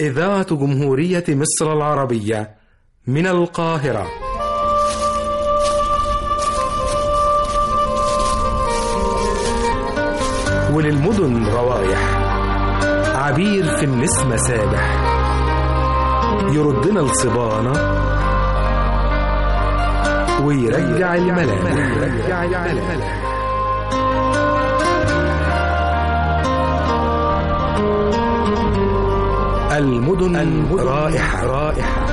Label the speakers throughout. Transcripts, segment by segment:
Speaker 1: إذاعة جمهورية مصر العربية من القاهرة وللمدن روايح عبير في النسمة سابح يردنا الصبانة ويرجع الملامح ويرجع الملامح المدن, المدن رائحة رائحة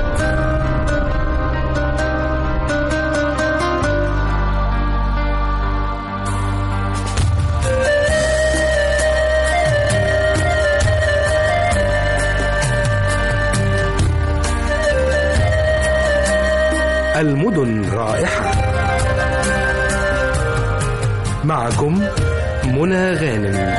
Speaker 1: المدن رائحة معكم منى غانم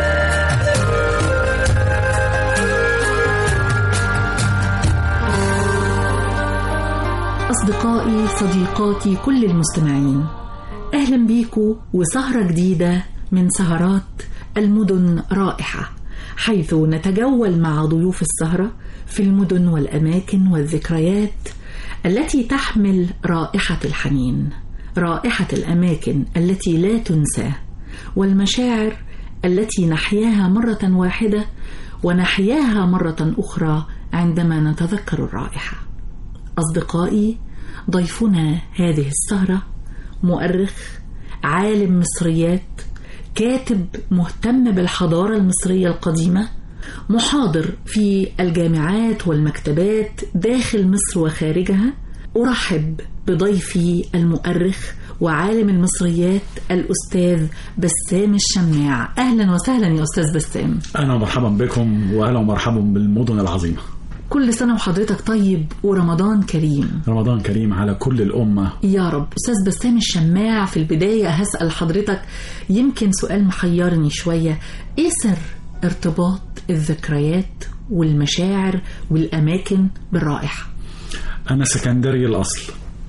Speaker 2: أصدقائي صديقاتي كل المستمعين أهلا بيكم وسهرة جديدة من سهرات المدن رائحة حيث نتجول مع ضيوف السهرة في المدن والأماكن والذكريات التي تحمل رائحة الحنين رائحة الأماكن التي لا تنسى والمشاعر التي نحياها مرة واحدة ونحياها مرة أخرى عندما نتذكر الرائحة أصدقائي ضيفنا هذه السهرة مؤرخ عالم مصريات كاتب مهتم بالحضارة المصرية القديمة محاضر في الجامعات والمكتبات داخل مصر وخارجها أرحب بضيفي المؤرخ وعالم المصريات الأستاذ بسام الشماع أهلا وسهلا يا أستاذ بسام
Speaker 3: أهلا ومرحبا بكم وأهلا ومرحبا بالمدن العظيمة
Speaker 2: كل سنة وحضرتك طيب ورمضان كريم
Speaker 3: رمضان كريم على كل الأمة
Speaker 2: يا رب أستاذ بسام الشماع في البداية هسأل حضرتك يمكن سؤال محيرني شوية إيه سر ارتباط الذكريات والمشاعر والأماكن بالرائحة
Speaker 3: أنا سكندري الأصل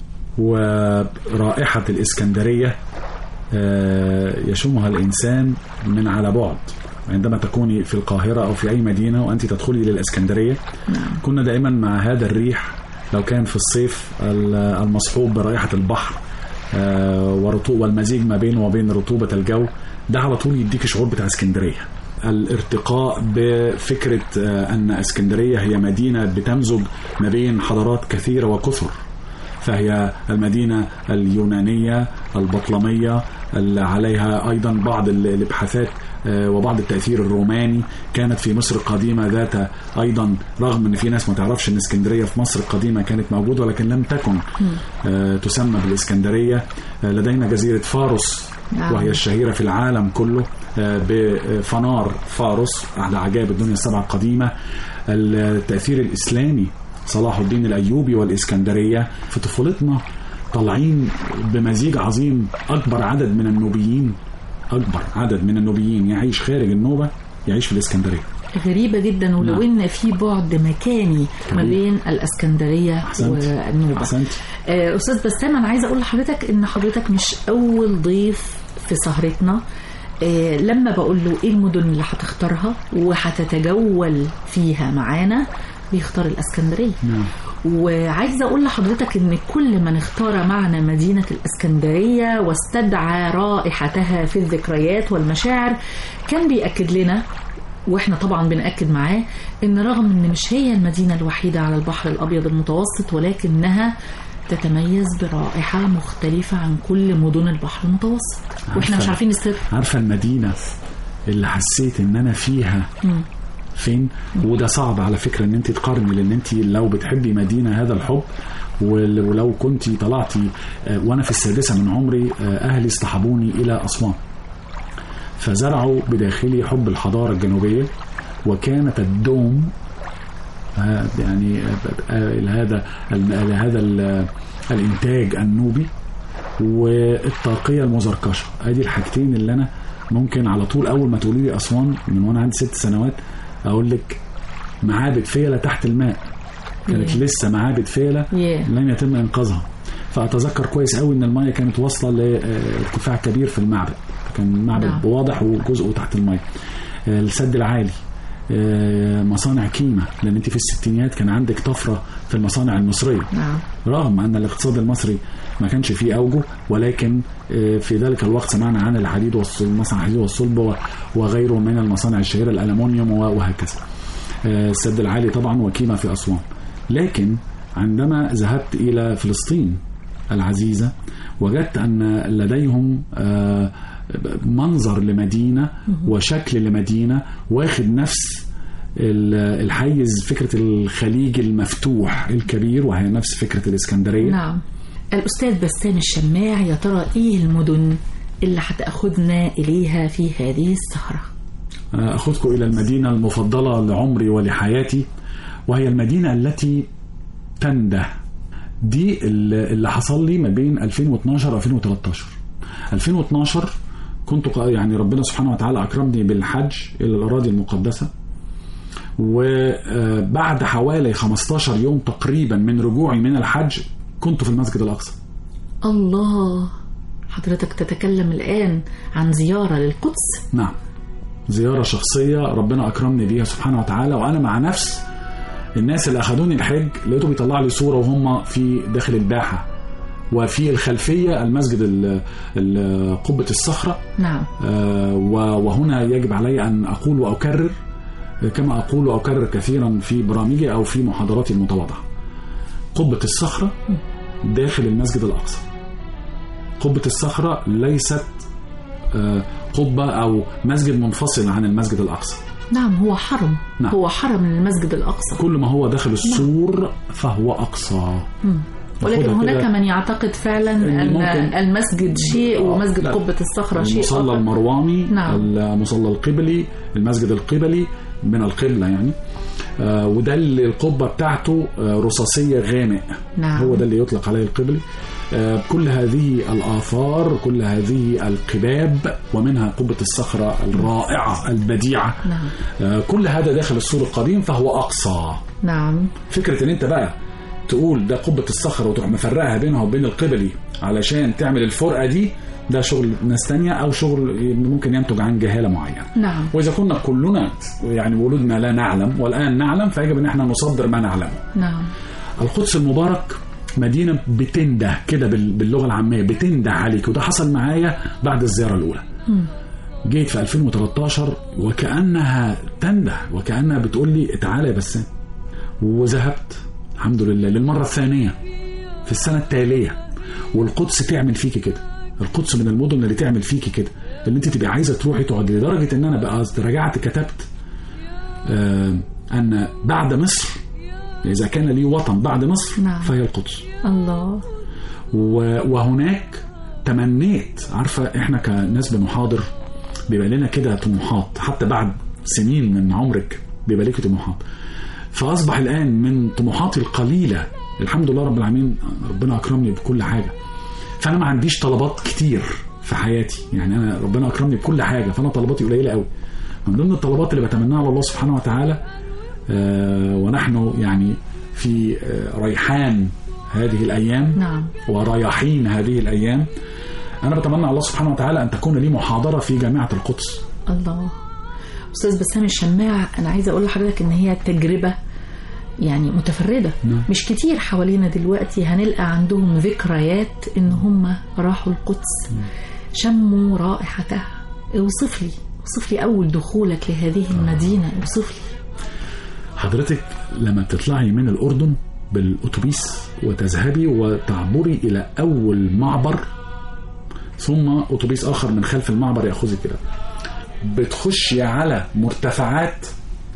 Speaker 3: ورائحة الإسكندرية يشمها الإنسان من على بعد عندما تكوني في القاهرة أو في أي مدينة وأنت تدخلي للإسكندرية كنا دائما مع هذا الريح لو كان في الصيف المصحوب برائحة البحر والمزيج ما بينه وبين رطوبة الجو ده على طول يديك شعور بتاع اسكندرية الارتقاء بفكرة أن اسكندرية هي مدينة بتمزج ما بين حضارات كثيرة وكثر فهي المدينة اليونانية البطلمية اللي عليها أيضا بعض الابحاثات وبعض التأثير الروماني كانت في مصر القديمة ذات أيضا رغم أن في ناس ما تعرفش أن اسكندرية في مصر القديمة كانت موجودة ولكن لم تكن تسمى بالإسكندرية لدينا جزيرة فارس وهي الشهيرة في العالم كله بفنار فارس أحد عجائب الدنيا السبعة القديمة التأثير الإسلامي صلاح الدين الأيوبي والإسكندرية في طفولتنا طالعين بمزيج عظيم أكبر عدد من النوبيين أكبر عدد من النوبيين يعيش خارج النوبة يعيش في الإسكندرية
Speaker 2: غريبة جدا ولو نعم. ان في بعد مكاني ما بين الاسكندرية
Speaker 3: أحسنت.
Speaker 2: والنوبة
Speaker 3: أحسنت.
Speaker 2: آه استاذ بسام انا عايزة اقول لحضرتك ان حضرتك مش اول ضيف في سهرتنا آه لما بقول له ايه المدن اللي هتختارها وهتتجول فيها معانا بيختار الاسكندرية
Speaker 3: نعم.
Speaker 2: وعايزة أقول لحضرتك إن كل من اختار معنا مدينة الإسكندرية واستدعى رائحتها في الذكريات والمشاعر كان بيأكد لنا واحنا طبعا بنأكد معاه ان رغم ان مش هي المدينة الوحيدة على البحر الابيض المتوسط ولكنها تتميز برائحة مختلفة عن كل مدن البحر المتوسط واحنا مش عارفين السر
Speaker 3: عارفة المدينة اللي حسيت ان انا فيها
Speaker 2: مم.
Speaker 3: فين وده صعب على فكرة ان انت تقارني لان انت لو بتحبي مدينة هذا الحب ولو كنت طلعتي وانا في السادسة من عمري اهلي اصطحبوني الى اسوان فزرعوا بداخلي حب الحضارة الجنوبية وكانت الدوم يعني هذا هذا الانتاج النوبي والطاقية المزركشة ادي الحاجتين اللي انا ممكن على طول اول ما تقولي لي اسوان من وانا عندي ست سنوات اقول لك معابد فيلة تحت الماء كانت yeah. لسه معابد فيلة
Speaker 2: yeah.
Speaker 3: لم يتم انقاذها فاتذكر كويس قوي ان المايه كانت واصله لارتفاع كبير في المعبد كان المعبد
Speaker 2: نعم.
Speaker 3: واضح وجزءه تحت المايه السد العالي آه، مصانع كيمة لأن أنت في الستينيات كان عندك طفرة في المصانع المصرية
Speaker 2: نعم
Speaker 3: رغم أن الاقتصاد المصري ما كانش فيه أوجه ولكن آه، في ذلك الوقت سمعنا عن الحديد والصلب مصنع الحديد والصلب و- وغيره من المصانع الشهيرة الألمنيوم و- وهكذا آه، السد العالي طبعا وكيمة في أسوان لكن عندما ذهبت إلى فلسطين العزيزة وجدت أن لديهم آه، منظر لمدينة وشكل لمدينة واخد نفس ال- الحيز فكرة الخليج المفتوح الكبير وهي نفس فكرة الإسكندرية
Speaker 2: نعم الأستاذ بسام الشماع يا ترى إيه المدن اللي هتأخذنا إليها في هذه السهرة
Speaker 3: أخذكم إلى المدينة المفضلة لعمري ولحياتي وهي المدينة التي تنده دي اللي اللي حصل لي ما بين 2012 و 2013 2012 كنت ق- يعني ربنا سبحانه وتعالى أكرمني بالحج إلى الأراضي المقدسة وبعد حوالي 15 يوم تقريبا من رجوعي من الحج كنت في المسجد الأقصى
Speaker 2: الله حضرتك تتكلم الآن عن زيارة للقدس
Speaker 3: نعم زيارة شخصية ربنا أكرمني بيها سبحانه وتعالى وأنا مع نفس الناس اللي أخدوني الحج لقيته بيطلع لي صورة وهم في داخل الباحة وفي الخلفية المسجد ال- ال- قبة الصخرة
Speaker 2: نعم
Speaker 3: آه، و- وهنا يجب علي أن أقول وأكرر كما أقول وأكرر كثيرا في برامجي أو في محاضراتي المتواضعة قبة الصخرة داخل المسجد الأقصى قبة الصخرة ليست آه، قبة أو مسجد منفصل عن المسجد الأقصى
Speaker 2: نعم هو حرم
Speaker 3: نعم.
Speaker 2: هو حرم المسجد الأقصى
Speaker 3: كل ما هو داخل السور فهو أقصى
Speaker 2: ولكن
Speaker 3: ناخدها
Speaker 2: هناك
Speaker 3: كده.
Speaker 2: من يعتقد فعلا
Speaker 3: إن
Speaker 2: أن
Speaker 3: ممكن-
Speaker 2: المسجد شيء ومسجد
Speaker 3: لا.
Speaker 2: قبة الصخرة شيء
Speaker 3: المصلى
Speaker 2: آخر.
Speaker 3: المرواني
Speaker 2: نعم.
Speaker 3: المصلى القبلي المسجد القبلي من القبلة يعني آه وده اللي القبة بتاعته آه رصاصية غامق
Speaker 2: نعم.
Speaker 3: هو ده اللي يطلق عليه القبلي آه كل هذه الآثار كل هذه القباب ومنها قبة الصخرة الرائعة البديعة
Speaker 2: نعم.
Speaker 3: آه كل هذا داخل السور القديم فهو أقصى
Speaker 2: نعم
Speaker 3: فكرة ان انت بقى تقول ده قبة الصخرة وتروح مفرقها بينها وبين القبلي علشان تعمل الفرقة دي ده شغل ناس تانية او شغل ممكن ينتج عن جهالة معينة
Speaker 2: نعم
Speaker 3: واذا كنا كلنا يعني ولدنا لا نعلم والان نعلم فيجب ان احنا نصدر ما نعلمه
Speaker 2: نعم
Speaker 3: القدس المبارك مدينة بتنده كده بال- باللغة العامية بتنده عليك وده حصل معايا بعد الزيارة الأولى جيت في 2013 وكأنها تنده وكأنها بتقول لي تعالى يا بسام وذهبت الحمد لله للمرة الثانية في السنة التالية والقدس تعمل فيكي كده القدس من المدن اللي تعمل فيكي كده اللي انت تبقى عايزة تروحي تقعدي لدرجة ان انا بقى رجعت كتبت آه ان بعد مصر إذا كان لي وطن بعد مصر
Speaker 2: نعم.
Speaker 3: فهي القدس
Speaker 2: الله
Speaker 3: و- وهناك تمنيت عارفة إحنا كناس بنحاضر بيبقى لنا كده طموحات حتى بعد سنين من عمرك بيبقى لك طموحات فأصبح الآن من طموحاتي القليلة الحمد لله رب العالمين ربنا أكرمني بكل حاجة فأنا ما عنديش طلبات كتير في حياتي يعني أنا ربنا أكرمني بكل حاجة فأنا طلباتي قليلة قوي من ضمن الطلبات اللي بتمناها على الله سبحانه وتعالى آه، ونحن يعني في آه، ريحان هذه الأيام
Speaker 2: نعم
Speaker 3: ورياحين هذه الأيام أنا بتمنى على الله سبحانه وتعالى أن تكون لي محاضرة في جامعة القدس
Speaker 2: الله استاذ بسام الشماع انا عايزه اقول لحضرتك ان هي تجربه يعني متفرده
Speaker 3: نعم.
Speaker 2: مش كتير حوالينا دلوقتي هنلقى عندهم ذكريات ان هم راحوا القدس شموا رائحتها اوصف لي اوصف لي اول دخولك لهذه المدينه اوصف لي
Speaker 3: حضرتك لما بتطلعي من الأردن بالأتوبيس وتذهبي وتعبري إلى أول معبر ثم أتوبيس آخر من خلف المعبر يأخذك كده بتخشي على مرتفعات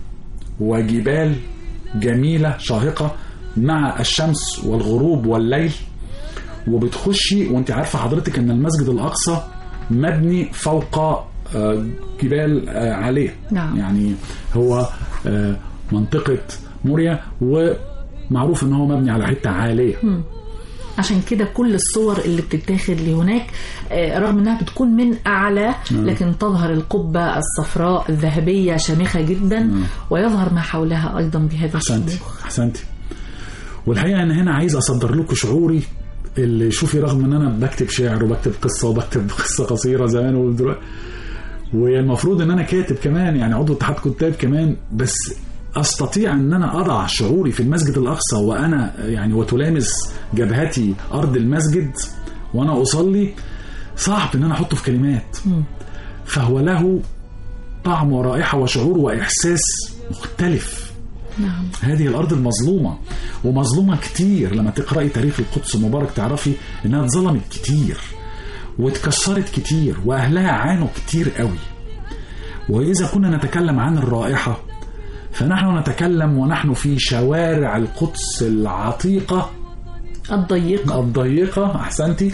Speaker 3: وجبال جميلة شاهقة مع الشمس والغروب والليل وبتخشي وانت عارفة حضرتك ان المسجد الأقصى مبني فوق آه، جبال آه، عالية
Speaker 2: نعم.
Speaker 3: يعني هو آه، منطقة موريا ومعروف ان هو مبني على حتة عالية
Speaker 2: عشان كده كل الصور اللي بتتاخد لهناك آه، رغم انها بتكون من اعلى لكن تظهر القبه الصفراء الذهبيه شامخه جدا ويظهر ما حولها ايضا بهذا
Speaker 3: احسنتي
Speaker 2: الشموخ
Speaker 3: احسنتي والحقيقه انا هنا عايز اصدر لكم شعوري اللي شوفي رغم ان انا بكتب شعر وبكتب قصه وبكتب قصه قصيره زمان ودلوقتي والمفروض ان انا كاتب كمان يعني عضو اتحاد كتاب كمان بس استطيع ان انا اضع شعوري في المسجد الاقصى وانا يعني وتلامس جبهتي ارض المسجد وانا اصلي صعب ان انا احطه في كلمات فهو له طعم ورائحه وشعور واحساس مختلف
Speaker 2: نعم
Speaker 3: هذه الارض المظلومه ومظلومه كتير لما تقراي تاريخ القدس المبارك تعرفي انها اتظلمت كتير واتكسرت كتير واهلها عانوا كتير قوي واذا كنا نتكلم عن الرائحه فنحن نتكلم ونحن في شوارع القدس العتيقه
Speaker 2: الضيقة
Speaker 3: الضيقه احسنتي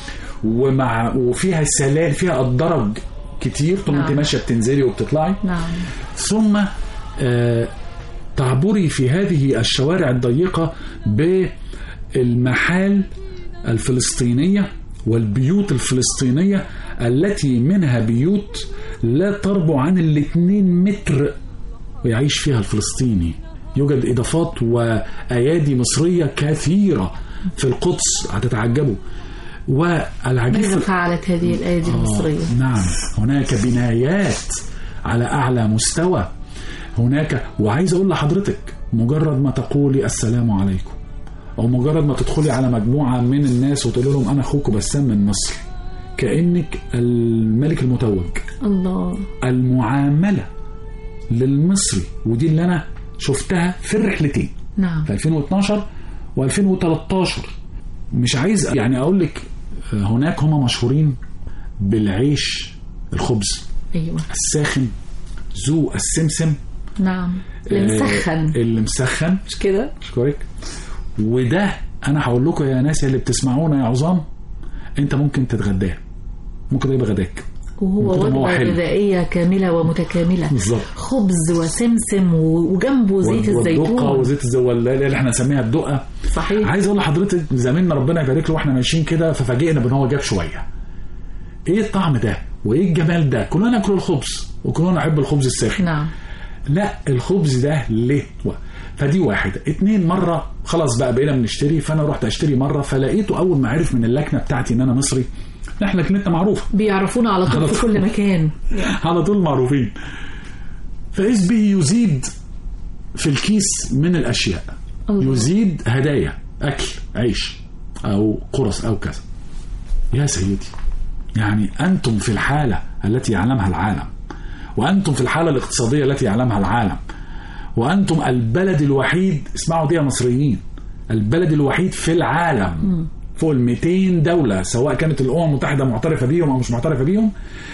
Speaker 3: ومع وفيها سلال فيها الدرج كتير طول ما انت
Speaker 2: نعم.
Speaker 3: ماشيه بتنزلي وبتطلعي
Speaker 2: نعم
Speaker 3: ثم آه، تعبري في هذه الشوارع الضيقة بالمحال الفلسطينية والبيوت الفلسطينية التي منها بيوت لا تربو عن الاثنين متر ويعيش فيها الفلسطيني يوجد إضافات وأيادي مصرية كثيرة في القدس هتتعجبوا والعجيب
Speaker 2: ماذا
Speaker 3: في-
Speaker 2: فعلت هذه الأيدي المصرية
Speaker 3: آه، نعم هناك بنايات على أعلى مستوى هناك وعايز أقول لحضرتك مجرد ما تقولي السلام عليكم أو مجرد ما تدخلي على مجموعة من الناس وتقول لهم أنا أخوكم بسام من مصر كأنك الملك المتوج
Speaker 2: الله
Speaker 3: المعاملة للمصري ودي اللي أنا شفتها في الرحلتين
Speaker 2: نعم
Speaker 3: في 2012 و2013 مش عايز يعني اقول لك هناك هم مشهورين بالعيش الخبز
Speaker 2: أيوة
Speaker 3: الساخن ذو السمسم
Speaker 2: نعم المسخن
Speaker 3: آه، اللي مسخن
Speaker 2: مش كده
Speaker 3: اشكرك وده انا هقول لكم يا ناس اللي بتسمعونا يا عظام انت ممكن تتغداه ممكن يبقى غداك
Speaker 2: وهو
Speaker 3: من كتر ما هو
Speaker 2: وجبة
Speaker 3: حلو.
Speaker 2: غذائية كاملة ومتكاملة
Speaker 3: بالظبط.
Speaker 2: خبز وسمسم و- وجنبه زيت
Speaker 3: والدقه
Speaker 2: الزيتون
Speaker 3: وزيت الزيتون اللي احنا نسميها الدقه
Speaker 2: صحيح
Speaker 3: عايز اقول لحضرتك زميلنا ربنا يبارك له واحنا ماشيين كده ففاجئنا بان هو جاب شويه ايه الطعم ده وايه الجمال ده كلنا ناكل الخبز وكلنا نحب الخبز الساخن
Speaker 2: نعم
Speaker 3: لا الخبز ده ليه و- فدي واحدة اتنين مرة خلاص بقى بقينا بنشتري فانا رحت اشتري مرة فلقيته اول ما عرف من اللكنة بتاعتي ان انا مصري احنا لكنتنا معروفة
Speaker 2: بيعرفونا على طول
Speaker 3: على
Speaker 2: في
Speaker 3: طول.
Speaker 2: كل مكان
Speaker 3: على طول معروفين فإذ به يزيد في الكيس من الأشياء
Speaker 2: الله.
Speaker 3: يزيد هدايا أكل عيش أو قرص أو كذا يا سيدي يعني أنتم في الحالة التي يعلمها العالم وأنتم في الحالة الاقتصادية التي يعلمها العالم وأنتم البلد الوحيد اسمعوا دي يا مصريين البلد الوحيد في العالم فوق ال 200 دولة سواء كانت الأمم المتحدة معترفة بيهم أو مش معترفة بيهم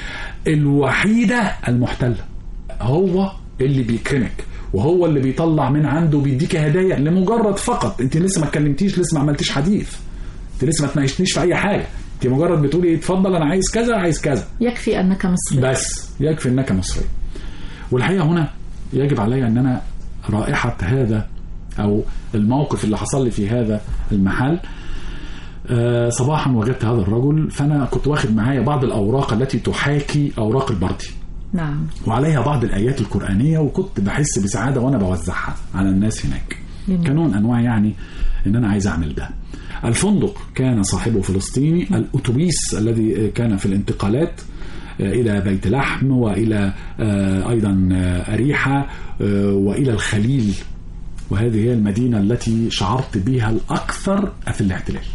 Speaker 3: الوحيدة المحتلة هو اللي بيكرمك وهو اللي بيطلع من عنده وبيديك هدايا لمجرد فقط انت لسه ما اتكلمتيش لسه ما عملتيش حديث انت لسه ما تناقشتنيش في اي حاجه انت مجرد بتقولي اتفضل انا عايز كذا عايز كذا
Speaker 2: يكفي أنك مصري
Speaker 3: بس يكفي انك مصري والحقيقه هنا يجب علي ان انا رائحه هذا او الموقف اللي حصل لي في هذا المحل آه، صباحا وجدت هذا الرجل فانا كنت واخد معايا بعض الاوراق التي تحاكي اوراق البردي
Speaker 2: نعم
Speaker 3: وعليها بعض الايات القرانيه وكنت بحس بسعاده وانا بوزعها على الناس هناك
Speaker 2: جميل.
Speaker 3: كنوع من انواع يعني ان انا عايز اعمل ده الفندق كان صاحبه فلسطيني الاتوبيس الذي كان في الانتقالات الى بيت لحم والى آه، ايضا آه، اريحه آه، والى الخليل وهذه هي المدينه التي شعرت بها الاكثر في الاحتلال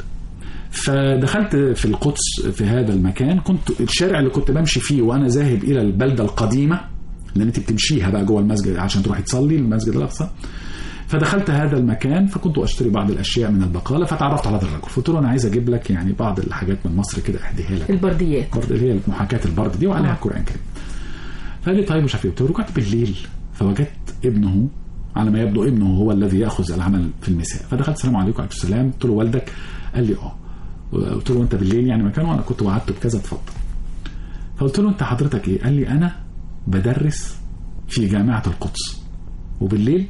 Speaker 3: فدخلت في القدس في هذا المكان كنت الشارع اللي كنت بمشي فيه وانا ذاهب الى البلده القديمه لان انت بتمشيها بقى جوه المسجد عشان تروحي تصلي المسجد الاقصى فدخلت هذا المكان فكنت اشتري بعض الاشياء من البقاله فتعرفت على هذا الرجل فقلت له انا عايز اجيب لك يعني بعض الحاجات من مصر كده اهديها لك
Speaker 2: البرديات
Speaker 3: برضه اللي هي محاكاه البرد دي وعليها
Speaker 2: آه.
Speaker 3: القران الكريم فقال لي طيب مش عارف ايه قلت له رجعت بالليل فوجدت ابنه على ما يبدو ابنه هو الذي ياخذ العمل في المساء فدخلت السلام عليكم وعليكم السلام قلت له والدك قال لي اه قلت له انت بالليل يعني مكان وانا كنت وعدته بكذا اتفضل فقلت له انت حضرتك ايه قال لي انا بدرس في جامعه القدس وبالليل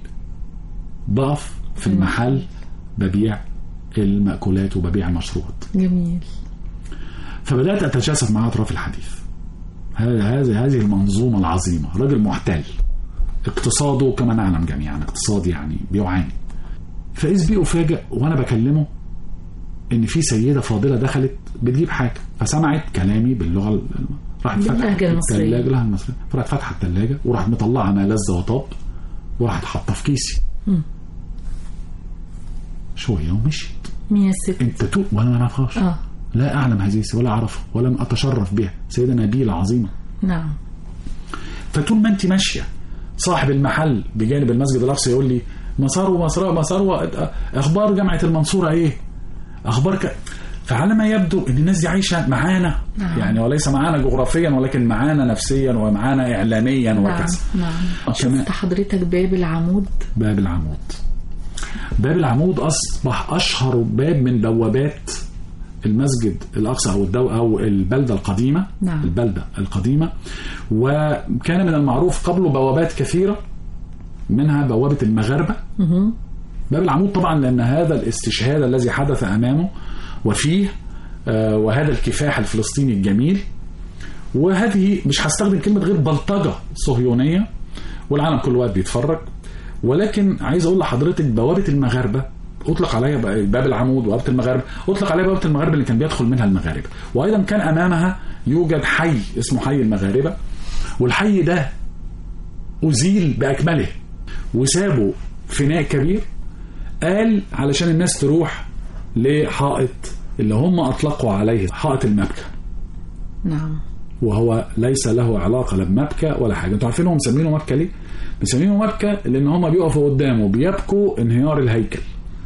Speaker 3: بقف في المحل ببيع المأكولات وببيع المشروبات
Speaker 2: جميل
Speaker 3: فبدات اتجسد معاه اطراف الحديث هذه هذه هذه المنظومه العظيمه راجل محتل اقتصاده كما نعلم جميعا اقتصاد يعني بيعاني فاذ بي افاجئ وانا بكلمه ان في سيده فاضله دخلت بتجيب حاجه فسمعت كلامي باللغه راحت فتحت
Speaker 2: باللهجة المصرية.
Speaker 3: الثلاجة لها المصرية فراحت فاتحة الثلاجة وراحت مطلعة ما لذ وطاب وراحت حاطة في كيسي شوية ومشيت
Speaker 2: مين الست
Speaker 3: انت تو وانا ما اعرفهاش
Speaker 2: اه
Speaker 3: لا اعلم هذه الست ولا اعرفها ولم اتشرف بها سيدة نبيلة عظيمة
Speaker 2: نعم
Speaker 3: فطول ما انت ماشيه صاحب المحل بجانب المسجد الاقصى يقول لي مسار مسار مسار اخبار جامعه المنصوره ايه؟ اخبار ك... فعلى ما يبدو ان الناس دي عايشه معانا
Speaker 2: نعم.
Speaker 3: يعني وليس معانا جغرافيا ولكن معانا نفسيا ومعانا اعلاميا
Speaker 2: نعم
Speaker 3: وكذا
Speaker 2: نعم
Speaker 3: كمان-
Speaker 2: شفت حضرتك باب العمود
Speaker 3: باب العمود باب العمود اصبح اشهر باب من بوابات المسجد الاقصى او الدو او البلده القديمه
Speaker 2: نعم.
Speaker 3: البلده القديمه وكان من المعروف قبله بوابات كثيره منها بوابه المغاربه
Speaker 2: مهم.
Speaker 3: باب العمود طبعا لان هذا الاستشهاد الذي حدث امامه وفيه آه، وهذا الكفاح الفلسطيني الجميل وهذه مش هستخدم كلمه غير بلطجه صهيونيه والعالم كله واقف بيتفرج ولكن عايز اقول لحضرتك بوابه المغاربه اطلق عليها باب العمود وبوابه المغاربه اطلق عليها بوابه المغاربه اللي كان بيدخل منها المغاربه وايضا كان امامها يوجد حي اسمه حي المغاربه والحي ده أزيل بأكمله وسابوا فناء كبير قال علشان الناس تروح لحائط اللي هم أطلقوا عليه حائط المبكى
Speaker 2: نعم
Speaker 3: وهو ليس له علاقة لا بمبكى ولا حاجة انتوا عارفين هم مسمينه مبكى ليه؟ مسمينه مبكى لأن هم بيقفوا قدامه بيبكوا انهيار الهيكل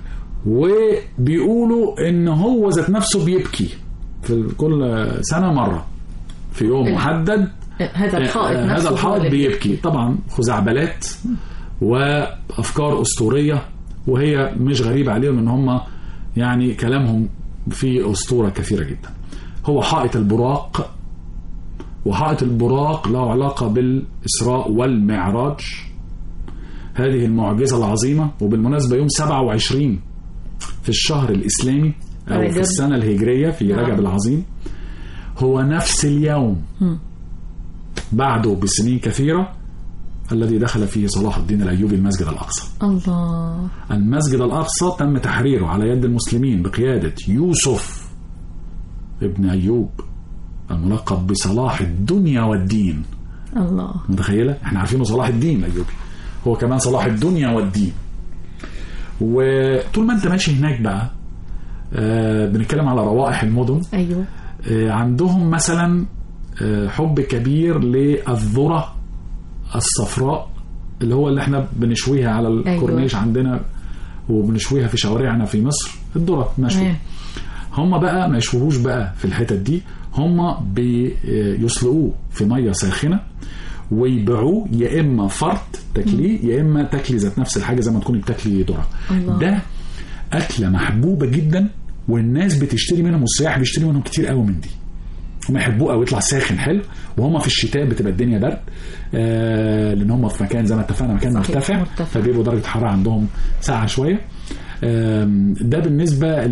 Speaker 3: وبيقولوا ان هو ذات نفسه بيبكي في كل سنة مرة في يوم محدد
Speaker 2: هذا الحائط
Speaker 3: آه،
Speaker 2: نفسه
Speaker 3: هذا
Speaker 2: هو
Speaker 3: الحائط
Speaker 2: اللي-
Speaker 3: بيبكي طبعا خزعبلات وافكار اسطوريه وهي مش غريبه عليهم ان هم يعني كلامهم في اسطوره كثيره جدا هو حائط البراق وحائط البراق له علاقه بالاسراء والمعراج هذه المعجزه العظيمه وبالمناسبه يوم 27 في الشهر الاسلامي او
Speaker 2: رجب.
Speaker 3: في السنه الهجريه في
Speaker 2: نعم.
Speaker 3: رجب العظيم هو نفس اليوم بعده بسنين كثيرة الذي دخل فيه صلاح الدين الأيوبي المسجد الأقصى
Speaker 2: الله
Speaker 3: المسجد الأقصى تم تحريره على يد المسلمين بقيادة يوسف ابن أيوب الملقب بصلاح الدنيا والدين
Speaker 2: الله
Speaker 3: متخيلة؟ احنا عارفينه صلاح الدين الأيوبي هو كمان صلاح الدنيا والدين وطول ما انت ماشي هناك بقى آه بنتكلم على روائح المدن
Speaker 2: ايوه
Speaker 3: آه، عندهم مثلا آه، حب كبير للذرة الصفراء اللي هو اللي احنا بنشويها على الكورنيش عندنا وبنشويها في شوارعنا في مصر الذرة مشوي
Speaker 2: تمام.
Speaker 3: هم بقى ما يشوهوش بقى في الحتت دي هم بيسلقوه في ميه ساخنه ويبيعوه يا اما فرط تاكليه يا اما تاكلي ذات نفس الحاجه زي ما تكوني بتاكلي ذره
Speaker 2: الله.
Speaker 3: ده اكله محبوبه جدا والناس بتشتري منهم والسياح بيشتري منهم كتير قوي من دي هم يحبوه قوي يطلع ساخن حلو وهم في الشتاء بتبقى الدنيا برد آه لان هم في مكان زي ما اتفقنا مكان
Speaker 2: صحيح،
Speaker 3: مرتفع,
Speaker 2: مرتفع.
Speaker 3: فبيبقوا درجه الحراره عندهم ساقعه شويه آم، ده بالنسبه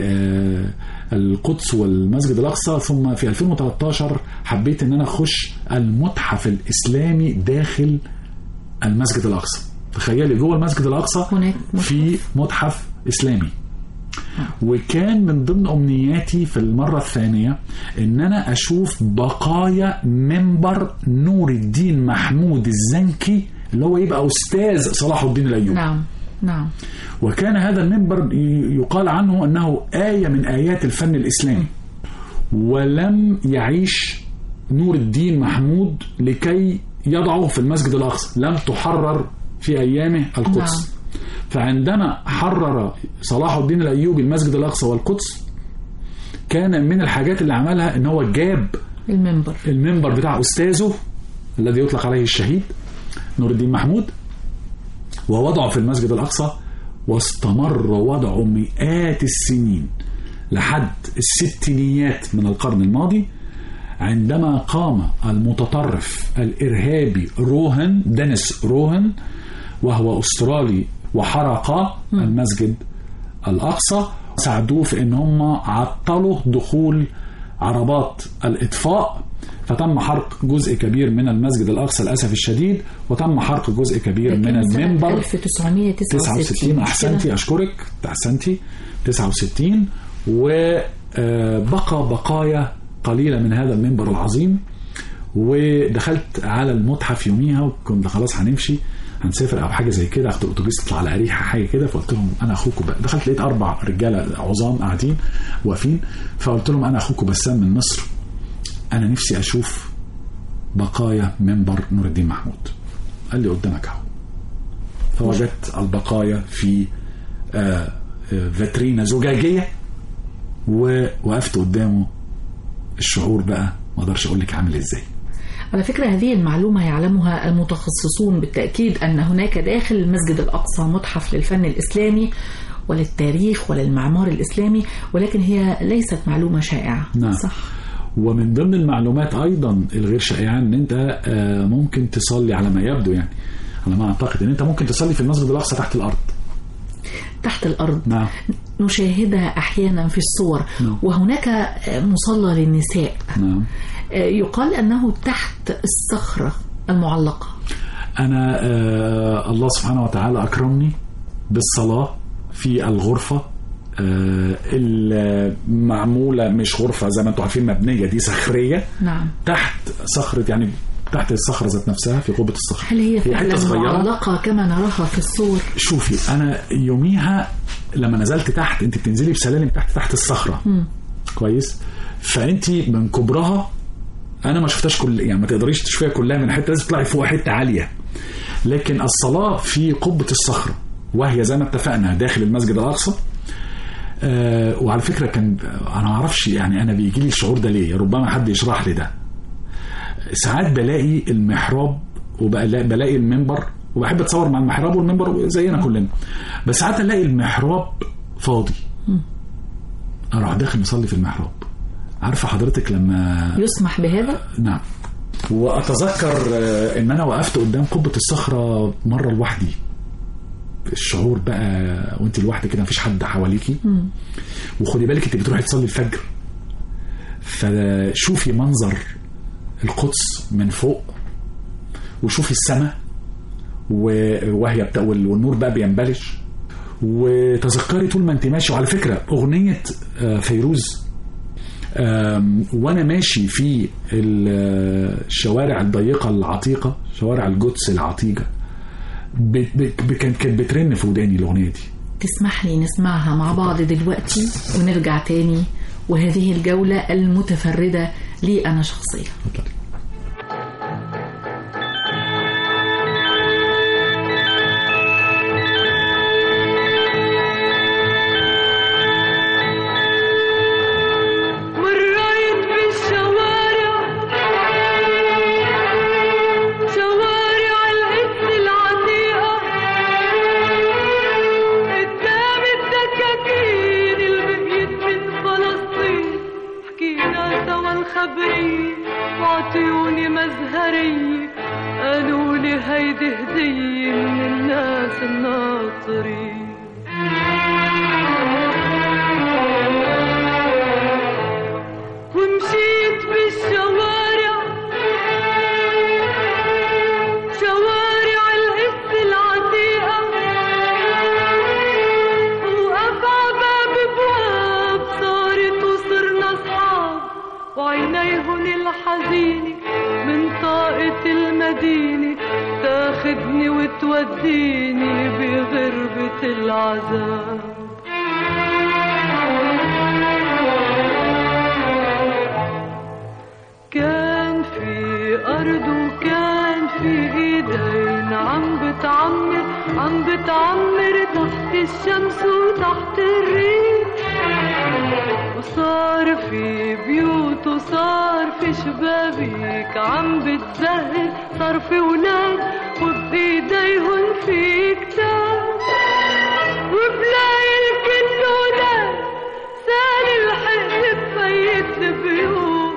Speaker 3: للقدس والمسجد الاقصى ثم في 2013 حبيت ان انا اخش المتحف الاسلامي داخل المسجد الاقصى تخيلي جوه المسجد الاقصى
Speaker 2: هناك متحف.
Speaker 3: في متحف اسلامي وكان من ضمن امنياتي في المره الثانيه ان انا اشوف بقايا منبر نور الدين محمود الزنكي اللي هو يبقى استاذ صلاح الدين الايوبي
Speaker 2: نعم نعم
Speaker 3: وكان هذا المنبر ي- يقال عنه انه ايه من ايات الفن الاسلامي ولم يعيش نور الدين محمود لكي يضعه في المسجد الاقصى لم تحرر في ايامه القدس
Speaker 2: نعم.
Speaker 3: فعندما حرر صلاح الدين الايوبي المسجد الاقصى والقدس كان من الحاجات اللي عملها ان هو جاب
Speaker 2: المنبر
Speaker 3: المنبر بتاع أستاذه الذي يطلق عليه الشهيد نور الدين محمود ووضعه في المسجد الأقصى واستمر وضعه مئات السنين لحد الستينيات من القرن الماضي عندما قام المتطرف الإرهابي روهن دينيس روهن وهو أسترالي وحرق المسجد الأقصى ساعدوه في ان هم عطلوا دخول عربات الإطفاء فتم حرق جزء كبير من المسجد الأقصى للأسف الشديد وتم حرق جزء كبير من
Speaker 2: لكن سنة
Speaker 3: المنبر
Speaker 2: 1969
Speaker 3: 69 احسنتي اشكرك احسنتي 69 وبقى بقايا قليله من هذا المنبر العظيم ودخلت على المتحف يوميها وكنا خلاص هنمشي هنسافر او حاجه زي كده اخد الاتوبيس تطلع على اريحه حاجه كده فقلت لهم انا اخوكم بقى دخلت لقيت اربع رجاله عظام قاعدين واقفين فقلت لهم انا اخوكم بسام من مصر انا نفسي اشوف بقايا منبر نور الدين محمود قال لي قدامك اهو فوجدت البقايا في آه، آه، فاترينا زجاجيه ووقفت قدامه الشعور بقى ما اقدرش اقول لك عامل ازاي
Speaker 2: على فكرة هذه المعلومة يعلمها المتخصصون بالتأكيد أن هناك داخل المسجد الأقصى متحف للفن الإسلامي وللتاريخ وللمعمار الإسلامي ولكن هي ليست معلومة شائعة
Speaker 3: نعم.
Speaker 2: صح
Speaker 3: ومن ضمن المعلومات ايضا الغير شائعه ان انت آه، ممكن تصلي على ما يبدو يعني على ما اعتقد ان انت ممكن تصلي في المسجد الاقصى تحت الارض
Speaker 2: تحت الأرض
Speaker 3: نعم
Speaker 2: نشاهدها أحيانا في الصور
Speaker 3: نعم.
Speaker 2: وهناك مصلى للنساء
Speaker 3: نعم
Speaker 2: يقال أنه تحت الصخرة المعلقة
Speaker 3: انا آه الله سبحانه وتعالى اكرمني بالصلاه في الغرفه آه المعموله مش غرفه زي ما انتم عارفين مبنيه دي صخريه
Speaker 2: نعم
Speaker 3: تحت صخره يعني تحت الصخره ذات نفسها في قبه الصخره
Speaker 2: هل هي
Speaker 3: هي حته
Speaker 2: فعلا
Speaker 3: صغيره
Speaker 2: معلقة كما نراها في الصور
Speaker 3: شوفي انا يوميها لما نزلت تحت انت بتنزلي بسلالم تحت تحت الصخره
Speaker 2: مم.
Speaker 3: كويس فانت من كبرها انا ما شفتهاش كل يعني ما تقدريش تشوفيها كلها من حته لازم تطلعي فوق حته عاليه لكن الصلاه في قبه الصخره وهي زي ما اتفقنا داخل المسجد الاقصى آه وعلى فكره كان انا ما اعرفش يعني انا بيجي لي الشعور ده ليه ربما حد يشرح لي ده ساعات بلاقي المحراب وبلاقي المنبر وبحب اتصور مع المحراب والمنبر زينا كلنا بس ساعات الاقي المحراب فاضي اروح داخل مصلي في المحراب عارفه حضرتك لما
Speaker 2: يسمح بهذا
Speaker 3: نعم واتذكر آه، ان انا وقفت قدام قبه الصخره مره لوحدي الشعور بقى وانت لوحدك كده مفيش حد حواليكي وخدي بالك انت بتروحي تصلي الفجر فشوفي منظر القدس من فوق وشوفي السماء و- وهي بتا... وال- والنور بقى بينبلش وتذكري طول ما انت ماشي وعلى فكره اغنيه آه، فيروز آم، وانا ماشي في ال- الشوارع الضيقه العتيقه شوارع القدس العتيقه ب- ب- كانت كانت بترن في وداني الاغنيه دي
Speaker 2: تسمح لي نسمعها مع بعض دلوقتي ونرجع تاني وهذه الجولة المتفردة لي أنا شخصيا
Speaker 3: اتفضلي
Speaker 4: مريت بالشوارع شوارع القدس العتيقة قدام الدكاكين اللي بقيت من فلسطين حكينا سوا الخبرية وعطيوني مزهرية قالوا لي هيدي هدية من الناس الناطرين ومشيت بالشوارع شوارع القدس العتيقة وقف عباب بواب صارت وصرنا أصحاب وعينيهن الحزينة من طاقة المدينة تاخدني وتوديني بغربة العذاب كان في أرض وكان في إيدين عم بتعمر عم بتعمر تحت الشمس وتحت الريح وصار في بيوت وصار في شبابيك عم بتزهر صار في ولاد وبإيديهن في كتاب وبلاقي الكل ولاد سال الحق بفيت البيوت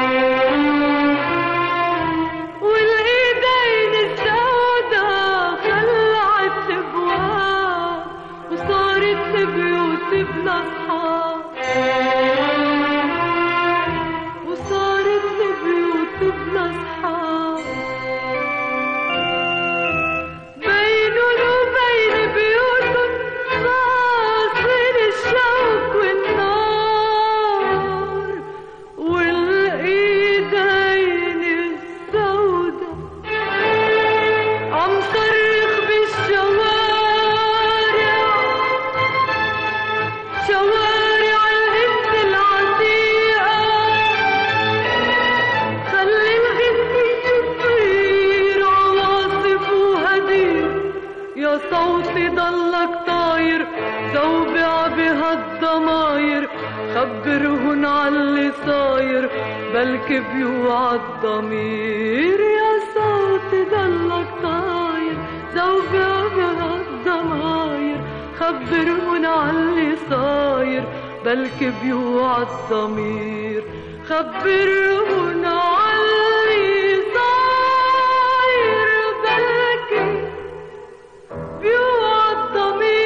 Speaker 4: والايدين السودا خلعت الابواب وصارت البيوت بلا اصحاب وصارت البيوت بلا اصحاب بينن وبين بيوتن فاصل الشوك والنار والايدين زوبع بها الضماير خبرهن عاللي صاير بلكي بيوعى الضمير يا صوتي ضلك طاير زوبع بها الضماير خبرهن عاللي صاير بلكي بيوعى الضمير خبرهن عاللي صاير بلكي بيوعى الضمير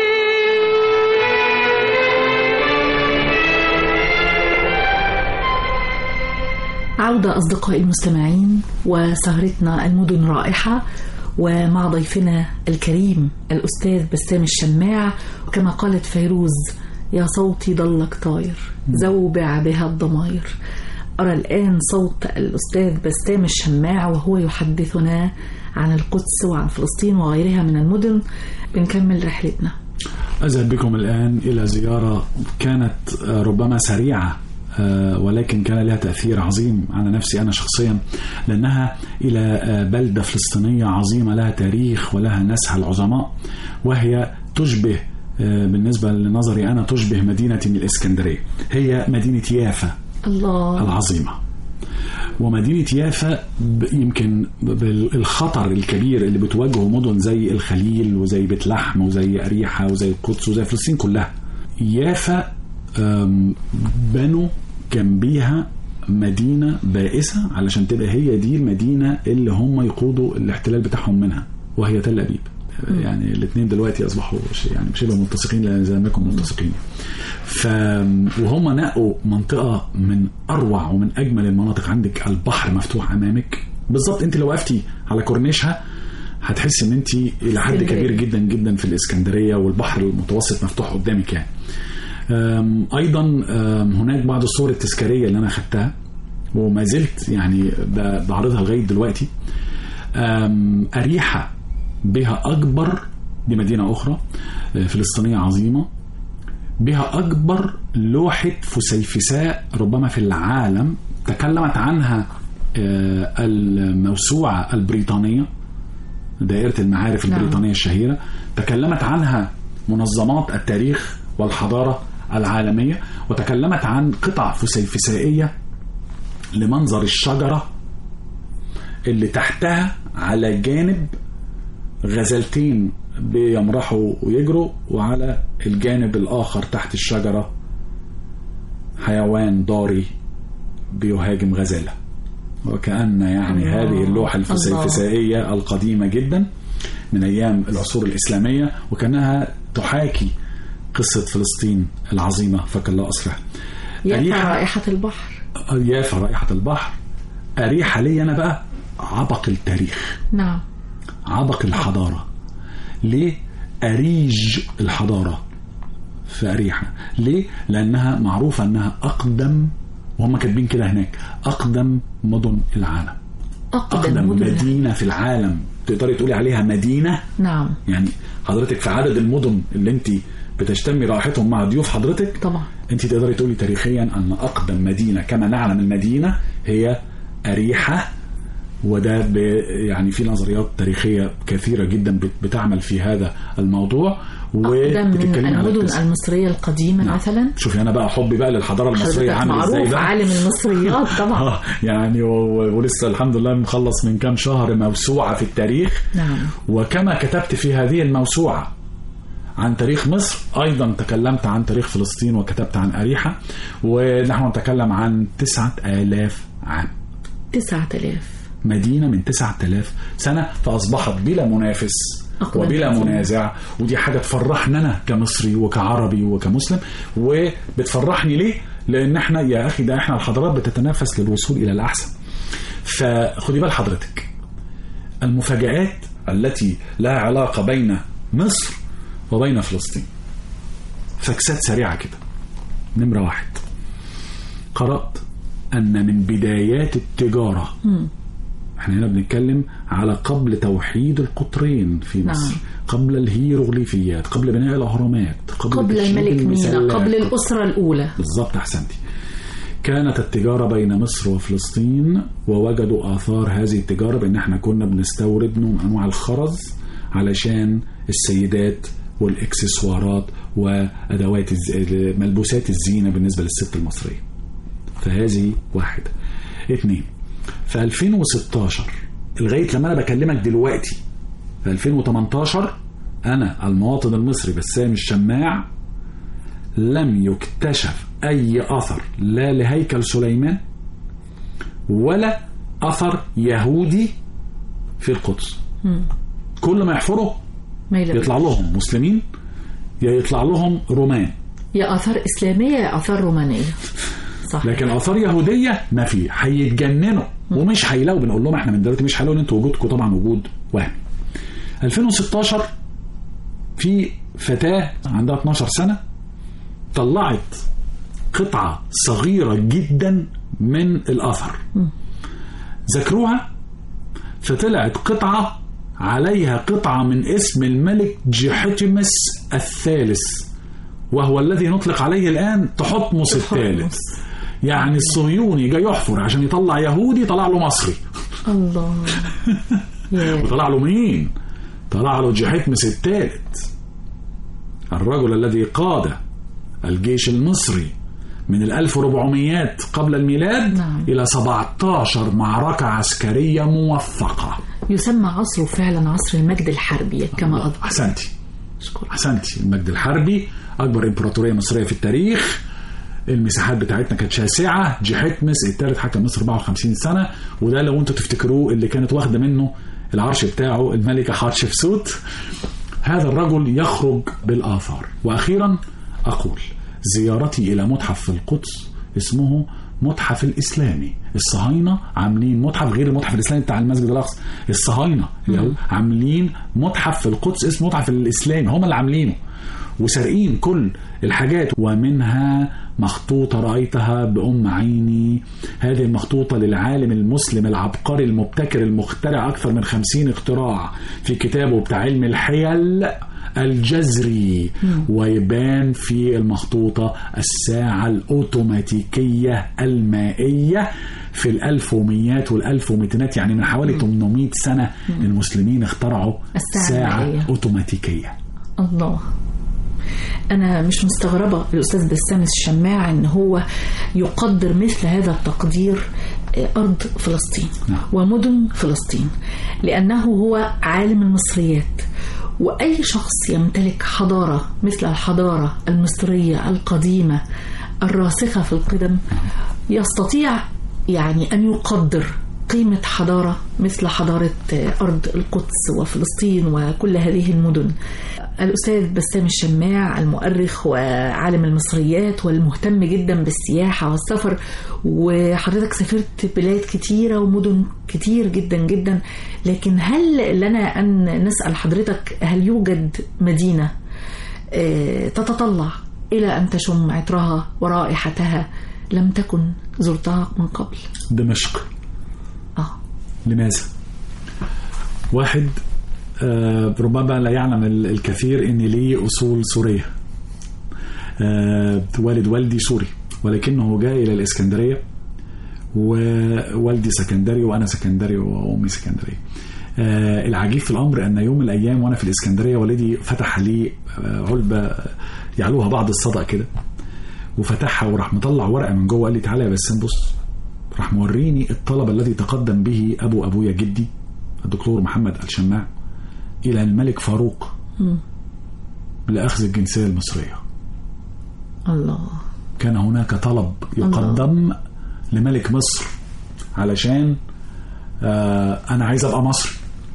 Speaker 2: عودة أصدقائي المستمعين وسهرتنا المدن رائحة ومع ضيفنا الكريم الأستاذ بسام الشماع وكما قالت فيروز يا صوتي ضلك طاير زوبع بها الضماير أرى الآن صوت الأستاذ بسام الشماع وهو يحدثنا عن القدس وعن فلسطين وغيرها من المدن بنكمل رحلتنا
Speaker 3: أذهب بكم الآن إلى زيارة كانت آه، ربما سريعة آه، ولكن كان لها تأثير عظيم على نفسي أنا شخصيا لأنها إلى آه، بلدة فلسطينية عظيمة لها تاريخ ولها ناسها العظماء وهي تشبه آه، بالنسبة لنظري أنا تشبه مدينة الإسكندرية هي مدينة يافا
Speaker 2: الله
Speaker 3: العظيمة ومدينة يافا ب- يمكن بالخطر الكبير اللي بتواجهه مدن زي الخليل وزي بيت لحم وزي أريحة وزي القدس وزي فلسطين كلها يافا أم، بنوا جنبيها مدينة بائسة علشان تبقى هي دي المدينة اللي هم يقودوا الاحتلال بتاعهم منها وهي تل أبيب يعني الاثنين دلوقتي اصبحوا ش- يعني شبه ملتصقين لا زي ما يكون ملتصقين ف وهم نقوا منطقه من اروع ومن اجمل المناطق عندك البحر مفتوح امامك بالظبط انت لو وقفتي على كورنيشها هتحس ان انت الى حد
Speaker 2: اسكندرية.
Speaker 3: كبير جدا جدا في الاسكندريه والبحر المتوسط مفتوح قدامك يعني أم، ايضا أم، هناك بعض الصور التذكاريه اللي انا خدتها وما زلت يعني ب- بعرضها لغايه دلوقتي أم، أريحة بها أكبر دي مدينة أخرى آه، فلسطينية عظيمة بها أكبر لوحة فسيفساء ربما في العالم تكلمت عنها آه، الموسوعة البريطانية دائرة المعارف
Speaker 2: نعم.
Speaker 3: البريطانية الشهيرة تكلمت عنها منظمات التاريخ والحضارة العالمية وتكلمت عن قطع فسيفسائية لمنظر الشجرة اللي تحتها على جانب غزلتين بيمرحوا ويجروا وعلى الجانب الآخر تحت الشجرة حيوان ضاري بيهاجم غزالة وكأن يعني
Speaker 2: الله.
Speaker 3: هذه اللوحة
Speaker 2: الله.
Speaker 3: الفسيفسائية القديمة جدا من أيام العصور الإسلامية وكأنها تحاكي قصة فلسطين العظيمة فك الله أسرها
Speaker 2: يا
Speaker 3: أريحة-
Speaker 2: رائحة البحر
Speaker 3: يافا رائحة البحر أريحة لي أنا بقى عبق التاريخ
Speaker 2: نعم
Speaker 3: عبق الحضارة ليه أريج الحضارة في أريحة ليه لأنها معروفة أنها أقدم وهم كاتبين كده هناك أقدم مدن العالم
Speaker 2: أقدم
Speaker 3: أقدم
Speaker 2: مدن
Speaker 3: مدينة في العالم تقدري تقولي عليها مدينة
Speaker 2: نعم
Speaker 3: يعني حضرتك في عدد المدن اللي انت بتشتمي رائحتهم مع ضيوف حضرتك
Speaker 2: طبعا
Speaker 3: انت تقدري تقولي تاريخيا ان اقدم مدينه كما نعلم المدينه هي اريحه وده ب يعني في نظريات تاريخيه كثيره جدا بت- بتعمل في هذا الموضوع
Speaker 2: أقدم من
Speaker 3: وبتتكلمي على
Speaker 2: المدن
Speaker 3: القصة.
Speaker 2: المصرية القديمة
Speaker 3: نعم.
Speaker 2: مثلا
Speaker 3: شوفي انا بقى حبي بقى للحضاره المصريه
Speaker 2: حضرتك
Speaker 3: عامل ازاي
Speaker 2: معروف
Speaker 3: بقى
Speaker 2: عالم المصريات طبعا
Speaker 3: آه، يعني و- ولسه الحمد لله مخلص من كام شهر موسوعه في التاريخ
Speaker 2: نعم
Speaker 3: وكما كتبت في هذه الموسوعة عن تاريخ مصر أيضا تكلمت عن تاريخ فلسطين وكتبت عن أريحة ونحن نتكلم عن تسعة آلاف عام
Speaker 2: تسعة آلاف
Speaker 3: مدينة من تسعة آلاف سنة فأصبحت بلا منافس
Speaker 2: أقدم
Speaker 3: وبلا
Speaker 2: مدينة.
Speaker 3: منازع ودي حاجة تفرحنا أنا كمصري وكعربي وكمسلم وبتفرحني ليه؟ لأن احنا يا أخي ده احنا الحضارات بتتنافس للوصول إلى الأحسن فخدي بال حضرتك المفاجآت التي لها علاقة بين مصر وبين فلسطين فكسات سريعة كده نمرة واحد قرأت أن من بدايات التجارة احنا هنا بنتكلم على قبل توحيد القطرين في مصر
Speaker 2: نعم.
Speaker 3: قبل الهيروغليفيات قبل بناء الأهرامات قبل,
Speaker 2: قبل
Speaker 3: تشييد
Speaker 2: الملك مينا
Speaker 3: المسلات.
Speaker 2: قبل الأسرة الأولى
Speaker 3: بالظبط احسنتي كانت التجارة بين مصر وفلسطين ووجدوا آثار هذه التجارة بأن احنا كنا بنستورد نوع من أنواع الخرز علشان السيدات والاكسسوارات وادوات الز- ملبوسات الزينه بالنسبه للست المصريه فهذه واحده اثنين في 2016 لغايه لما انا بكلمك دلوقتي في 2018 انا المواطن المصري بسام الشماع لم يكتشف اي اثر لا لهيكل سليمان ولا اثر يهودي في القدس كل ما يحفروا
Speaker 2: ما يلاقوش.
Speaker 3: يطلع لهم مسلمين يا يطلع لهم رومان
Speaker 2: يا اثار اسلاميه يا اثار رومانيه صح
Speaker 3: لكن اثار يهوديه ما في هيتجننوا ومش هيلاقوا بنقول لهم احنا من دلوقتي مش هيلاقوا ان انتوا وجودكم طبعا وجود وهمي 2016 في فتاه عندها 12 سنه طلعت قطعه صغيره جدا من الاثر ذكروها فطلعت قطعه عليها قطعه من اسم الملك جحتمس الثالث وهو الذي نطلق عليه الان تحتمس الثالث يعني الصهيوني جاي يحفر عشان يطلع يهودي طلع له مصري
Speaker 2: الله يا
Speaker 3: وطلع له مين طلع له جحتمس الثالث الرجل الذي قاد الجيش المصري من ال 1400 قبل الميلاد
Speaker 2: نعم.
Speaker 3: إلى 17 معركة عسكرية موفقة
Speaker 2: يسمى عصره فعلا عصر المجد الحربي كما أظن
Speaker 3: أحسنتي
Speaker 2: أشكرك
Speaker 3: أحسنتي المجد الحربي أكبر إمبراطورية مصرية في التاريخ المساحات بتاعتنا كانت شاسعة جحتمس الثالث حكم مصر 54 سنة وده لو انتوا تفتكروه اللي كانت واخدة منه العرش بتاعه الملكة حتشبسوت هذا الرجل يخرج بالآثار وأخيرا أقول زيارتي إلى متحف في القدس اسمه متحف الإسلامي الصهاينة عاملين متحف غير المتحف الإسلامي بتاع المسجد الأقصى الصهاينة اللي هو عاملين متحف في القدس اسمه متحف الإسلامي هم اللي عاملينه وسارقين كل الحاجات ومنها مخطوطة رأيتها بأم عيني هذه المخطوطة للعالم المسلم العبقري المبتكر المخترع أكثر من خمسين اختراع في كتابه بتاع علم الحيل الجذري ويبان في المخطوطة الساعة الأوتوماتيكية المائية في الألفوميات والألفوميتينات يعني من حوالي 800 سنة المسلمين اخترعوا
Speaker 2: الساعة
Speaker 3: ساعة
Speaker 2: المائية.
Speaker 3: أوتوماتيكية
Speaker 2: الله أنا مش مستغربة الأستاذ بسام الشماع إن هو يقدر مثل هذا التقدير آه، أرض فلسطين
Speaker 3: نعم.
Speaker 2: ومدن فلسطين لأنه هو عالم المصريات وأي شخص يمتلك حضارة مثل الحضارة المصرية القديمة الراسخة في القدم يستطيع يعني أن يقدر قيمة حضارة مثل حضارة آه، أرض القدس وفلسطين وكل هذه المدن الأستاذ بسام الشماع المؤرخ وعالم المصريات والمهتم جدا بالسياحة والسفر وحضرتك سافرت بلاد كتيرة ومدن كتير جدا جدا لكن هل لنا أن نسأل حضرتك هل يوجد مدينة آه، تتطلع إلى أن تشم عطرها ورائحتها لم تكن زرتها من قبل
Speaker 3: دمشق
Speaker 2: آه
Speaker 3: لماذا؟ واحد آه، ربما لا يعلم ال- الكثير ان لي اصول سوريه آه، والد والدي سوري ولكنه جاء الى الاسكندريه ووالدي سكندري وانا سكندري وامي سكندريه آه، العجيب في الامر ان يوم من الايام وانا في الاسكندريه والدي فتح لي آه، علبه يعلوها بعض الصدى كده وفتحها وراح مطلع ورقه من جوه قال لي تعالى يا بسام بص راح موريني الطلب الذي تقدم به ابو ابويا جدي الدكتور محمد الشماع الى الملك فاروق لاخذ الجنسيه المصريه
Speaker 2: الله
Speaker 3: كان هناك طلب يقدم لملك مصر علشان آه انا عايز ابقى مصري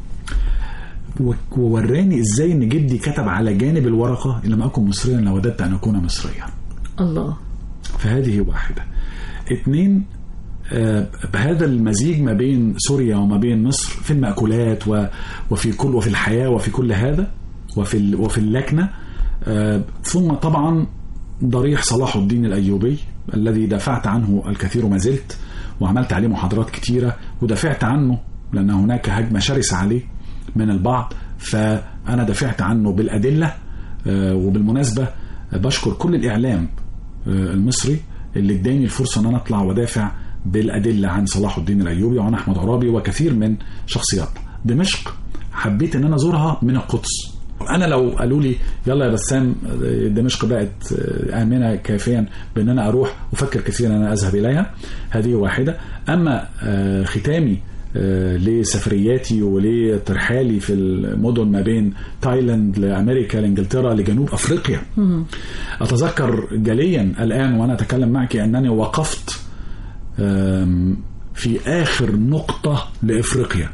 Speaker 3: و- ووراني ازاي ان جدي كتب على جانب الورقه ان لم اكن مصريا لوددت ان اكون مصريا
Speaker 2: الله
Speaker 3: فهذه واحدة اثنين آه، بهذا المزيج ما بين سوريا وما بين مصر في المأكولات و- وفي كل وفي الحياة وفي كل هذا وفي ال- وفي اللكنة آه، ثم طبعا ضريح صلاح الدين الأيوبي الذي دافعت عنه الكثير وما زلت وعملت عليه محاضرات كتيرة ودافعت عنه لأن هناك هجمة شرسة عليه من البعض فأنا دافعت عنه بالأدلة آه، وبالمناسبة آه، بشكر كل الإعلام آه، المصري اللي اداني الفرصة أن أنا أطلع ودافع بالأدلة عن صلاح الدين الأيوبي وعن أحمد عرابي وكثير من شخصيات دمشق حبيت أن أنا أزورها من القدس انا لو قالوا لي يلا يا بسام دمشق بقت امنه كافيا بان انا اروح افكر كثيرا ان انا اذهب اليها هذه واحده اما آه، ختامي آه، لسفرياتي ولترحالي في المدن ما بين تايلاند لامريكا لانجلترا لجنوب افريقيا اتذكر جليا الان وانا اتكلم معك انني وقفت آم، في اخر نقطه لافريقيا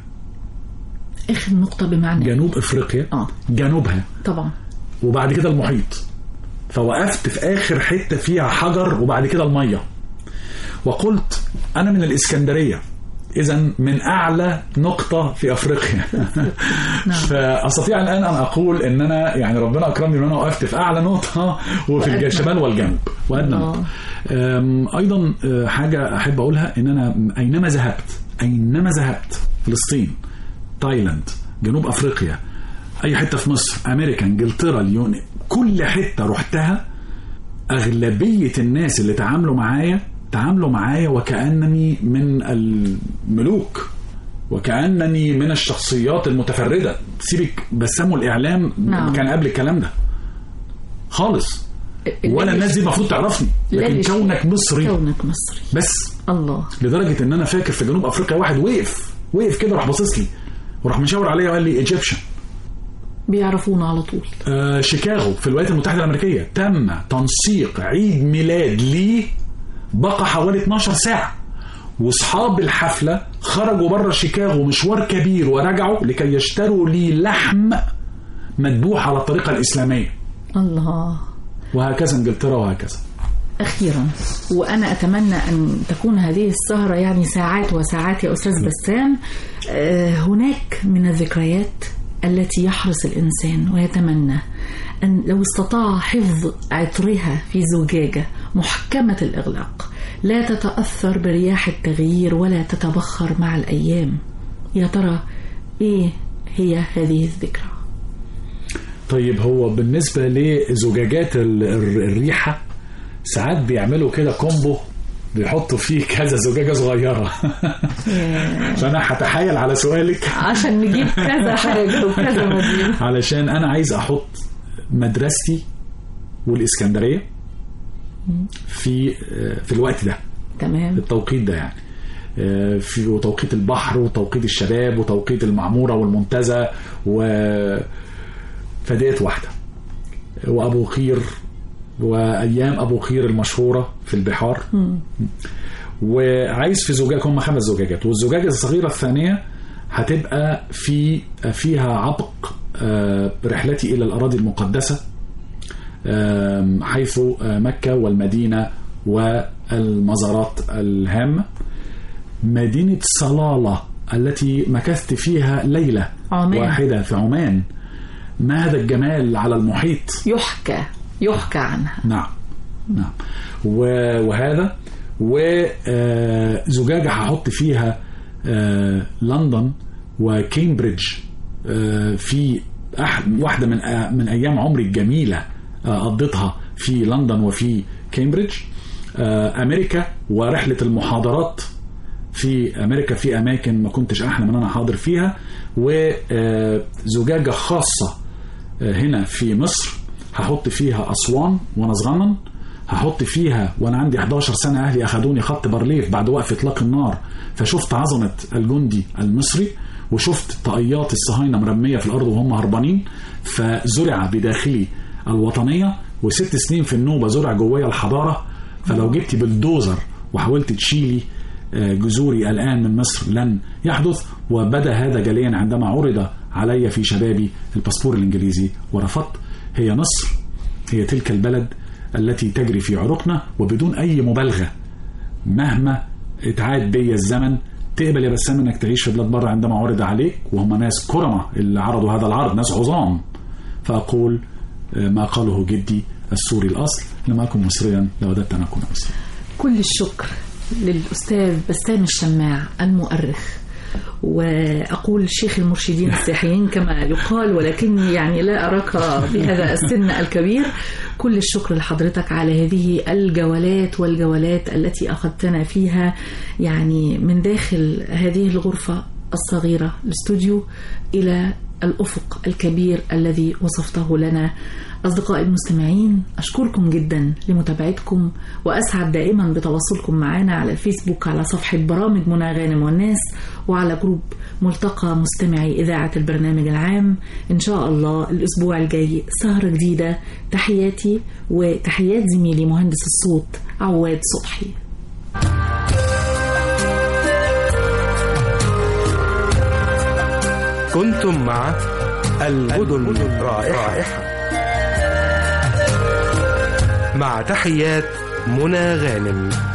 Speaker 2: اخر نقطه بمعنى
Speaker 3: جنوب افريقيا
Speaker 2: اه
Speaker 3: جنوبها
Speaker 2: طبعا
Speaker 3: وبعد كده المحيط فوقفت في اخر حته فيها حجر وبعد كده الميه وقلت انا من الاسكندريه اذا من اعلى نقطه في افريقيا فاستطيع الان ان اقول ان انا يعني ربنا اكرمني ان انا وقفت في اعلى نقطه وفي
Speaker 2: وأدنى.
Speaker 3: الشمال والجنوب وادنى
Speaker 2: آه.
Speaker 3: نقطه أم، ايضا أه، حاجه احب اقولها ان انا اينما ذهبت اينما ذهبت فلسطين تايلاند جنوب افريقيا اي حته في مصر امريكا انجلترا اليون كل حته رحتها اغلبيه الناس اللي تعاملوا معايا تعاملوا معايا وكانني من الملوك وكانني من الشخصيات المتفرده سيبك بسموا الاعلام
Speaker 2: نعم.
Speaker 3: كان قبل الكلام ده خالص ولا الناس دي المفروض تعرفني
Speaker 2: لا
Speaker 3: لكن
Speaker 2: لشيء.
Speaker 3: كونك مصري
Speaker 2: كونك مصري
Speaker 3: بس
Speaker 2: الله
Speaker 3: لدرجه ان انا فاكر في جنوب افريقيا واحد وقف وقف كده راح باصص لي وراح مشاور عليا وقال لي ايجيبشن
Speaker 2: بيعرفونا على طول
Speaker 3: آه شيكاغو في الولايات المتحده الامريكيه تم تنسيق عيد ميلاد لي بقى حوالي 12 ساعه واصحاب الحفله خرجوا بره شيكاغو مشوار كبير ورجعوا لكي يشتروا لي لحم مذبوح على الطريقه الاسلاميه
Speaker 2: الله
Speaker 3: وهكذا انجلترا وهكذا
Speaker 2: أخيرا وأنا أتمنى أن تكون هذه السهرة يعني ساعات وساعات يا أستاذ بسام آه، هناك من الذكريات التي يحرص الإنسان ويتمنى أن لو استطاع حفظ عطرها في زجاجة محكمة الإغلاق لا تتأثر برياح التغيير ولا تتبخر مع الأيام يا ترى إيه هي هذه الذكرى
Speaker 3: طيب هو بالنسبة لزجاجات ال- ال- الريحة ساعات بيعملوا كده كومبو بيحطوا فيه كذا زجاجة صغيرة فأنا هتحايل على سؤالك
Speaker 2: عشان نجيب كذا حاجة وكذا مدينة
Speaker 3: علشان أنا عايز أحط مدرستي والإسكندرية في في الوقت ده
Speaker 2: تمام
Speaker 3: التوقيت ده يعني آه، في وتوقيت البحر وتوقيت الشباب وتوقيت المعمورة والمنتزه و فديت واحدة وأبو قير وأيام أبو قير المشهورة في البحار وعايز في زجاج هم خمس زجاجات والزجاجة الصغيرة الثانية هتبقى في فيها عبق آه، رحلتي إلى الأراضي المقدسة آم، حيث آه، مكة والمدينة والمزارات الهامة مدينة صلالة التي مكثت فيها ليلة
Speaker 2: عمان.
Speaker 3: واحدة في عمان ما هذا الجمال على المحيط
Speaker 2: يحكى يحكى عنها
Speaker 3: نعم نعم و- وهذا وزجاجة هحط فيها آه، لندن وكامبريدج آه، في أح- واحدة من آه، من أيام عمري الجميلة آه، قضيتها في لندن وفي كامبريدج آه، أمريكا ورحلة المحاضرات في امريكا في اماكن ما كنتش احلم ان انا حاضر فيها وزجاجه خاصه آه، هنا في مصر هحط فيها اسوان وانا صغنن هحط فيها وانا عندي 11 سنه اهلي اخذوني خط بارليف بعد وقف اطلاق النار فشفت عظمه الجندي المصري وشفت طاقيات الصهاينه مرميه في الارض وهم هربانين فزرع بداخلي الوطنيه وست سنين في النوبه زرع جوايا الحضاره فلو جبتي بلدوزر وحاولت تشيلي آه، جذوري الآن من مصر لن يحدث وبدا هذا جليا عندما عرض علي في شبابي الباسبور الإنجليزي ورفضت هي مصر هي تلك البلد التي تجري في عروقنا وبدون أي مبالغة مهما اتعاد بيا الزمن تقبل يا بسام انك تعيش في بلاد بره عندما عرض عليك وهم ناس كرمة اللي عرضوا هذا العرض ناس عظام فأقول آه، ما قاله جدي السوري الأصل لم أكن مصريا لوددت أن أكون مصريا
Speaker 2: كل الشكر للأستاذ بسام الشماع المؤرخ وأقول شيخ المرشدين السياحيين كما يقال ولكني يعني لا أراك بهذا السن الكبير كل الشكر لحضرتك على هذه الجولات والجولات التي أخذتنا فيها يعني من داخل هذه الغرفة الصغيرة الاستوديو إلى الأفق الكبير الذي وصفته لنا أصدقائي المستمعين أشكركم جدا لمتابعتكم وأسعد دائما بتواصلكم معنا على الفيسبوك على صفحة برامج منى غانم والناس وعلى جروب ملتقى مستمعي إذاعة البرنامج العام إن شاء الله الأسبوع الجاي سهرة جديدة تحياتي وتحيات زميلي مهندس الصوت عواد صبحي
Speaker 1: كنتم مع المدن رائحة مع تحيات منى غانم